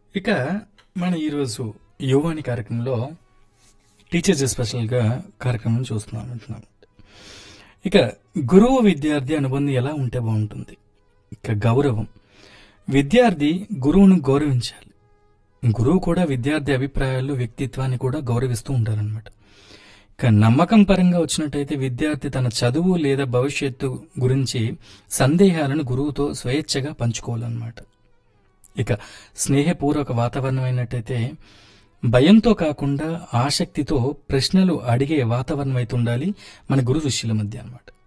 ఇక మన ఈరోజు యువాని కార్యక్రమంలో టీచర్స్ స్పెషల్గా కార్యక్రమం చూస్తున్నాం అంటున్నాం ఇక గురువు విద్యార్థి అనుబంధం ఎలా ఉంటే బాగుంటుంది ఇక గౌరవం విద్యార్థి గురువును గౌరవించాలి గురువు కూడా విద్యార్థి అభిప్రాయాలు వ్యక్తిత్వాన్ని కూడా గౌరవిస్తూ ఉండాలన్నమాట ఇక నమ్మకం పరంగా వచ్చినట్టయితే విద్యార్థి తన చదువు లేదా భవిష్యత్తు గురించి సందేహాలను గురువుతో స్వేచ్ఛగా పంచుకోవాలన్నమాట ఇక స్నేహపూర్వక వాతావరణం అయినట్టయితే భయంతో కాకుండా ఆసక్తితో ప్రశ్నలు అడిగే వాతావరణం అయితే ఉండాలి మన గురు శిష్యుల మధ్య అన్నమాట